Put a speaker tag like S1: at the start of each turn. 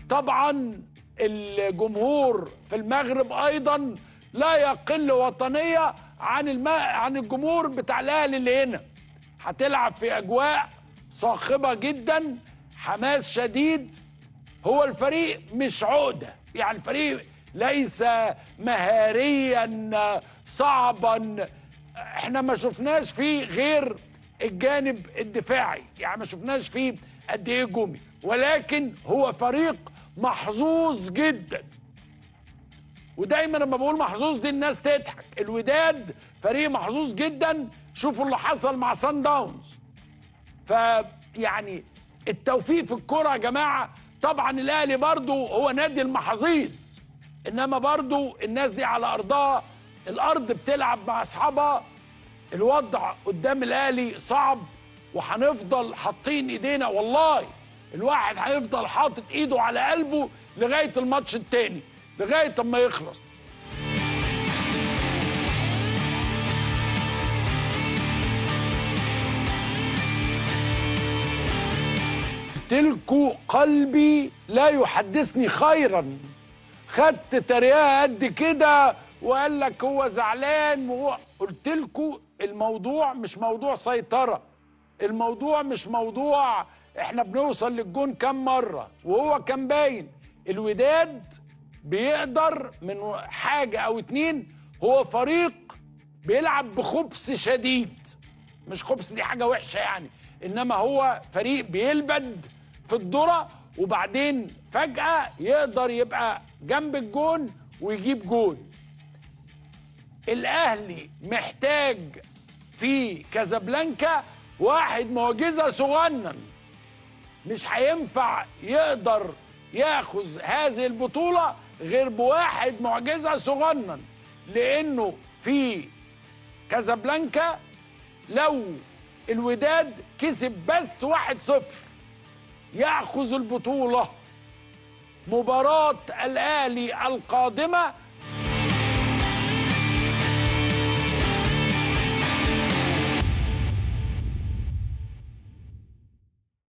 S1: طبعا الجمهور في المغرب ايضا لا يقل وطنيه عن الم... عن الجمهور بتاع الاهلي اللي هنا هتلعب في اجواء صاخبه جدا حماس شديد هو الفريق مش عقده يعني الفريق ليس مهاريا صعبا احنا ما شفناش فيه غير الجانب الدفاعي يعني ما شفناش فيه قد ايه هجومي ولكن هو فريق محظوظ جدا ودايما لما بقول محظوظ دي الناس تضحك الوداد فريق محظوظ جدا شوفوا اللي حصل مع سان داونز فيعني التوفيق في الكرة يا جماعة طبعا الأهلي برضو هو نادي المحاظيظ إنما برضو الناس دي على أرضها الأرض بتلعب مع أصحابها الوضع قدام الأهلي صعب وهنفضل حاطين إيدينا والله الواحد هيفضل حاطط إيده على قلبه لغاية الماتش التاني لغاية اما يخلص تلك قلبي لا يحدثني خيرا خدت تريقه قد كده وقال لك هو زعلان وهو قلت لكم الموضوع مش موضوع سيطره الموضوع مش موضوع احنا بنوصل للجون كام مره وهو كان باين الوداد بيقدر من حاجه او اتنين هو فريق بيلعب بخبث شديد مش خبث دي حاجه وحشه يعني انما هو فريق بيلبد في الذره وبعدين فجاه يقدر يبقى جنب الجون ويجيب جون الاهلي محتاج في كازابلانكا واحد معجزه صغنن مش هينفع يقدر ياخذ هذه البطوله غير بواحد معجزه صغنن لانه في كازابلانكا لو الوداد كسب بس واحد صفر ياخذ البطوله مباراه الاهلي القادمه